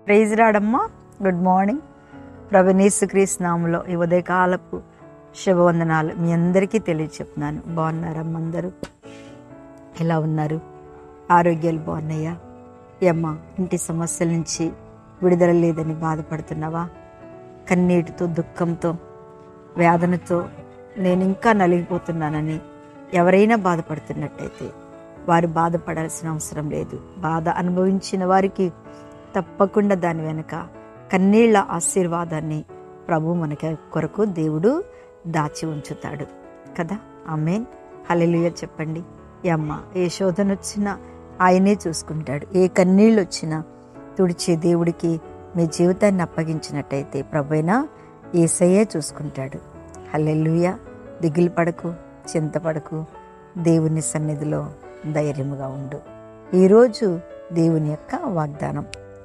praise రాడమ్మా good morning ప్రభనేసు క్రీస్తు నామలో ఈ ఉదయకాలపు శుభవందనాలు మీ అందరికీ తెలియచెప్తున్నాను బాగున్నారమ్మ అందరూ ఎలా ఉన్నారు ఆరోగ్యాలు బాగున్నాయా ఏమ్మా ఇంటి సమస్యల నుంచి విడుదల లేదని బాధపడుతున్నావా కన్నీటితో దుఃఖంతో వేదనతో నేను ఇంకా నలిగిపోతున్నానని ఎవరైనా బాధపడుతున్నట్టయితే వారు బాధపడాల్సిన అవసరం లేదు బాధ అనుభవించిన వారికి తప్పకుండా దాని వెనుక కన్నీళ్ల ఆశీర్వాదాన్ని ప్రభు మనకి కొరకు దేవుడు దాచి ఉంచుతాడు కదా ఆమెన్ హల్లెలూయా చెప్పండి ఈ అమ్మ ఏ శోధన వచ్చినా ఆయనే చూసుకుంటాడు ఏ కన్నీళ్ళు వచ్చినా తుడిచే దేవుడికి మీ జీవితాన్ని అప్పగించినట్టయితే ప్రభైనా ఏసయ్యే చూసుకుంటాడు హల్లెలూయా దిగులు పడకు చింతపడకు దేవుని సన్నిధిలో ధైర్యముగా ఉండు ఈరోజు దేవుని యొక్క వాగ్దానం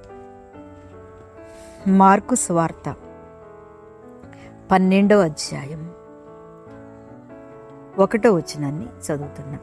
మార్కు స్వార్త పన్నెండవ అధ్యాయం ఒకటో వచనాన్ని చదువుతున్నా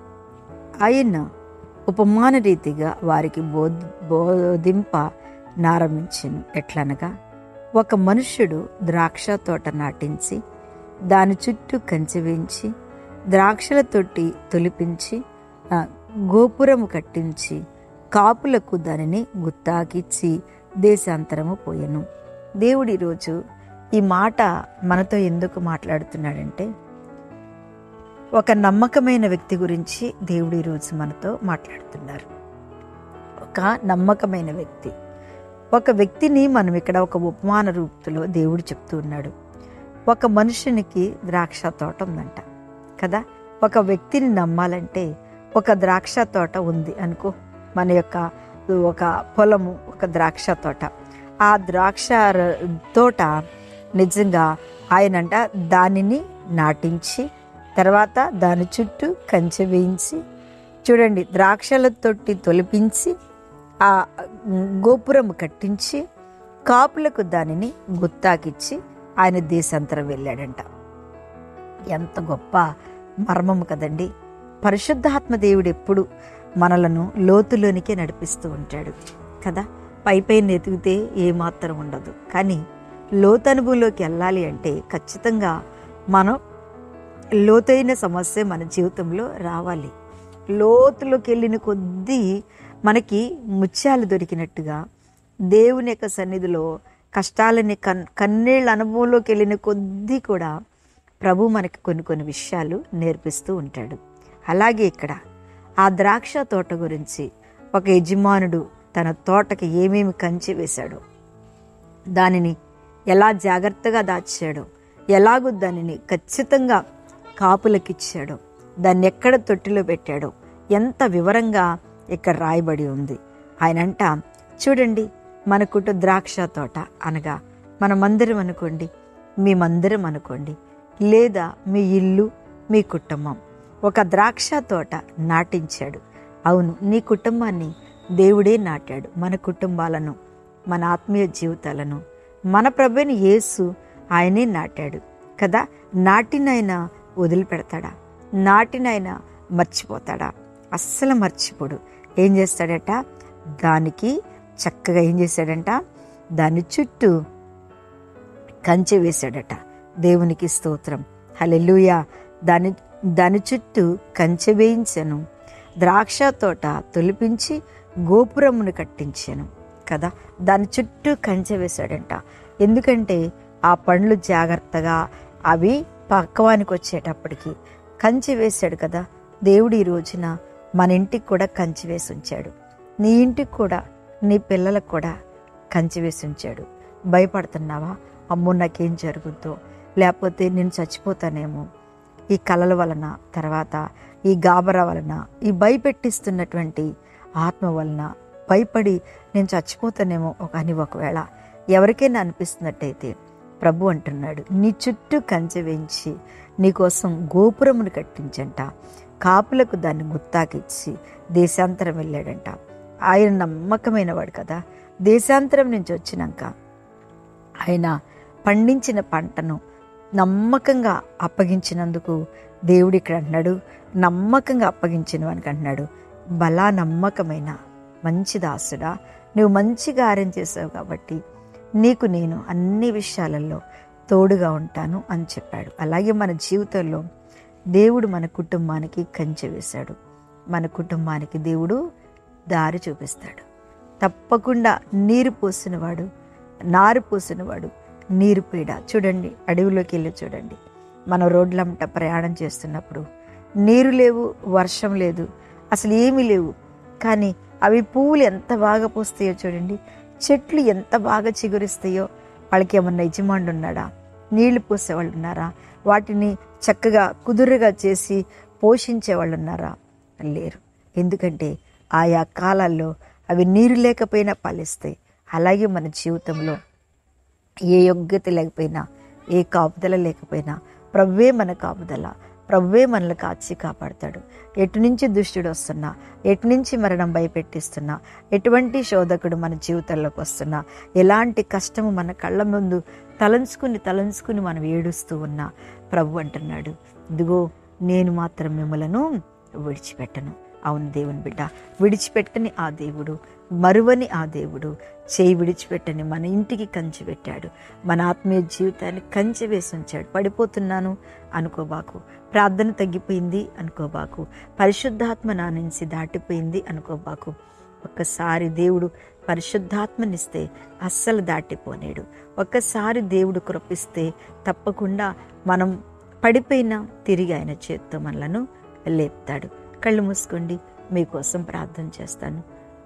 ఆయన ఉపమాన రీతిగా వారికి బోధ బోధింప నారంభించను ఎట్లనగా ఒక మనుష్యుడు ద్రాక్ష తోట నాటించి దాని చుట్టూ కంచె వేయించి ద్రాక్షల తొట్టి తొలిపించి ఆ, గోపురము కట్టించి కాపులకు దానిని గుత్తాకిచ్చి దేశాంతరము పోయెను దేవుడు ఈరోజు ఈ మాట మనతో ఎందుకు మాట్లాడుతున్నాడంటే ఒక నమ్మకమైన వ్యక్తి గురించి దేవుడు ఈరోజు మనతో మాట్లాడుతున్నారు ఒక నమ్మకమైన వ్యక్తి ఒక వ్యక్తిని మనం ఇక్కడ ఒక ఉపమాన రూపంలో దేవుడు చెప్తూ ఉన్నాడు ఒక మనుషునికి ద్రాక్ష తోట ఉందంట కదా ఒక వ్యక్తిని నమ్మాలంటే ఒక ద్రాక్ష తోట ఉంది అనుకో మన యొక్క ఒక పొలము ఒక ద్రాక్ష తోట ఆ ద్రాక్ష ర- తోట నిజంగా ఆయనంట దానిని నాటించి తర్వాత దాని చుట్టూ కంచె వేయించి చూడండి ద్రాక్షల తొట్టి తొలిపించి ఆ గోపురం కట్టించి కాపులకు దానిని గుత్తాకిచ్చి ఆయన దేశాంతరం వెళ్ళాడంట ఎంత గొప్ప మర్మము కదండి పరిశుద్ధాత్మ దేవుడు ఎప్పుడు మనలను లోతులోనికే నడిపిస్తూ ఉంటాడు కదా పై పైన ఎతికితే ఏమాత్రం ఉండదు కానీ లోతు అనుభవంలోకి వెళ్ళాలి అంటే ఖచ్చితంగా మనం లోతైన సమస్య మన జీవితంలో రావాలి లోతులోకి వెళ్ళిన కొద్దీ మనకి ముత్యాలు దొరికినట్టుగా దేవుని యొక్క సన్నిధిలో కష్టాలని కన్ కన్నీళ్ళ అనుభవంలోకి వెళ్ళిన కొద్దీ కూడా ప్రభు మనకి కొన్ని కొన్ని విషయాలు నేర్పిస్తూ ఉంటాడు అలాగే ఇక్కడ ఆ ద్రాక్ష తోట గురించి ఒక యజమానుడు తన తోటకి ఏమేమి కంచి వేశాడో దానిని ఎలా జాగ్రత్తగా దాచాడో ఎలాగూ దానిని ఖచ్చితంగా కాపులకిచ్చాడో దాన్ని ఎక్కడ తొట్టిలో పెట్టాడో ఎంత వివరంగా ఇక్కడ రాయబడి ఉంది ఆయనంట చూడండి మన కుట ద్రాక్ష తోట అనగా మన మందిరం అనుకోండి మీ మందిరం అనుకోండి లేదా మీ ఇల్లు మీ కుటుంబం ఒక ద్రాక్ష తోట నాటించాడు అవును నీ కుటుంబాన్ని దేవుడే నాటాడు మన కుటుంబాలను మన ఆత్మీయ జీవితాలను మన ప్రభుని యేసు ఆయనే నాటాడు కదా నాటినైనా వదిలిపెడతాడా నాటినైనా మర్చిపోతాడా అస్సలు మర్చిపోడు ఏం చేస్తాడట దానికి చక్కగా ఏం చేశాడంట దాని చుట్టూ కంచె వేశాడట దేవునికి స్తోత్రం హల్లెలూయా దాని దాని చుట్టూ కంచె వేయించను ద్రాక్ష తోట తొలిపించి గోపురమును కట్టించాను కదా దాని చుట్టూ కంచె వేశాడంట ఎందుకంటే ఆ పండ్లు జాగ్రత్తగా అవి పక్కవానికి వచ్చేటప్పటికి కంచె వేశాడు కదా దేవుడు ఈ రోజున మన ఇంటికి కూడా కంచె వేసి ఉంచాడు నీ ఇంటికి కూడా నీ పిల్లలకు కూడా కంచె వేసి ఉంచాడు భయపడుతున్నావా అమ్మో నాకేం జరుగుద్దో లేకపోతే నేను చచ్చిపోతానేమో ఈ కళల వలన తర్వాత ఈ గాబరా వలన ఈ భయపెట్టిస్తున్నటువంటి ఆత్మ వలన భయపడి నేను చచ్చిపోతానేమో ఒక అని ఒకవేళ ఎవరికైనా అనిపిస్తున్నట్టయితే ప్రభు అంటున్నాడు నీ చుట్టూ కంచె వేయించి నీకోసం గోపురమును కట్టించంట కాపులకు దాన్ని గుత్తాకిచ్చి దేశాంతరం వెళ్ళాడంట ఆయన నమ్మకమైన వాడు కదా దేశాంతరం నుంచి వచ్చినాక ఆయన పండించిన పంటను నమ్మకంగా అప్పగించినందుకు దేవుడు ఇక్కడ అంటున్నాడు నమ్మకంగా అప్పగించిన వానికి అంటున్నాడు బలా నమ్మకమైన మంచి దాసుడా నువ్వు మంచి కార్యం చేసావు కాబట్టి నీకు నేను అన్ని విషయాలలో తోడుగా ఉంటాను అని చెప్పాడు అలాగే మన జీవితంలో దేవుడు మన కుటుంబానికి కంచె వేశాడు మన కుటుంబానికి దేవుడు దారి చూపిస్తాడు తప్పకుండా నీరు పోసినవాడు నారు పోసినవాడు నీరు పీడ చూడండి అడవిలోకి వెళ్ళి చూడండి మన రోడ్లంట ప్రయాణం చేస్తున్నప్పుడు నీరు లేవు వర్షం లేదు అసలు ఏమీ లేవు కానీ అవి పువ్వులు ఎంత బాగా పూస్తాయో చూడండి చెట్లు ఎంత బాగా చిగురిస్తాయో వాళ్ళకి ఏమన్నా యజమానుడు ఉన్నాడా నీళ్లు పోసేవాళ్ళు ఉన్నారా వాటిని చక్కగా కుదురుగా చేసి పోషించే వాళ్ళు ఉన్నారా లేరు ఎందుకంటే ఆయా కాలాల్లో అవి నీరు లేకపోయినా ఫలిస్తాయి అలాగే మన జీవితంలో ఏ యోగ్యత లేకపోయినా ఏ కాపుదల లేకపోయినా ప్రవ్వే మన కాపుదల ప్రవ్వే మనల్ని కాచి కాపాడతాడు ఎటు నుంచి దుష్టుడు వస్తున్నా ఎటు నుంచి మరణం భయపెట్టిస్తున్నా ఎటువంటి శోధకుడు మన జీవితంలోకి వస్తున్నా ఎలాంటి కష్టము మన కళ్ళ ముందు తలంచుకుని తలంచుకుని మనం ఏడుస్తూ ఉన్నా ప్రభు అంటున్నాడు ఇదిగో నేను మాత్రం మిమ్మలను విడిచిపెట్టను అవును దేవుని బిడ్డ విడిచిపెట్టని ఆ దేవుడు మరువని ఆ దేవుడు చేయి విడిచిపెట్టని మన ఇంటికి కంచి పెట్టాడు మన ఆత్మీయ జీవితాన్ని కంచి వేసి ఉంచాడు పడిపోతున్నాను అనుకోబాకు ప్రార్థన తగ్గిపోయింది అనుకోబాకు పరిశుద్ధాత్మ నా నుంచి దాటిపోయింది అనుకోబాకు ఒక్కసారి దేవుడు పరిశుద్ధాత్మనిస్తే అస్సలు దాటిపోనేడు ఒక్కసారి దేవుడు కృపిస్తే తప్పకుండా మనం పడిపోయినా తిరిగి ఆయన చేత్తో మనలను లేపుతాడు కళ్ళు మూసుకోండి మీకోసం ప్రార్థన చేస్తాను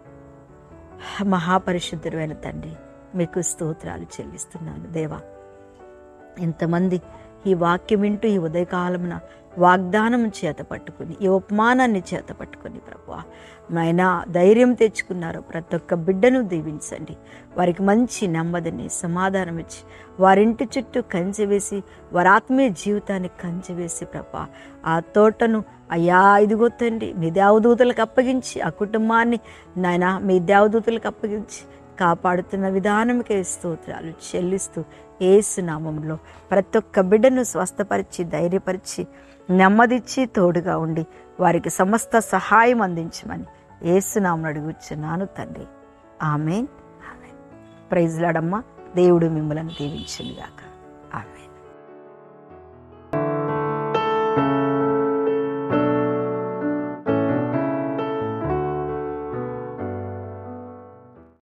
మహాపరిశుద్ధుడైన తండ్రి మీకు స్తోత్రాలు చెల్లిస్తున్నాను దేవా ఎంతమంది ఈ వాక్యం వింటూ ఈ ఉదయకాలమున వాగ్దానం చేత పట్టుకుని ఈ ఉపమానాన్ని చేత పట్టుకుని ప్రభు ఆయన ధైర్యం తెచ్చుకున్నారు ప్రతి ఒక్క బిడ్డను దీవించండి వారికి మంచి నెమ్మదిని సమాధానం ఇచ్చి వారింటి చుట్టూ కంచె వేసి వారి ఆత్మీయ జీవితాన్ని కంచె వేసి ప్రభా ఆ తోటను అయ్యా ఇదిగో తండ్రి మీ దేవదూతలకు అప్పగించి ఆ కుటుంబాన్ని నాయన మీ దేవదూతలకు అప్పగించి కాపాడుతున్న విధానంకే స్తోత్రాలు చెల్లిస్తూ ఏసు నామంలో ప్రతి ఒక్క బిడ్డను స్వస్థపరిచి ధైర్యపరిచి నెమ్మదిచ్చి తోడుగా ఉండి వారికి సమస్త సహాయం అందించమని ఏసునామను అడుగుచున్నాను తండ్రి ఆమెన్ ఆమెన్ ప్రైజ్లాడమ్మ దేవుడు మిమ్మల్ని దీవించుగాక ఆమెన్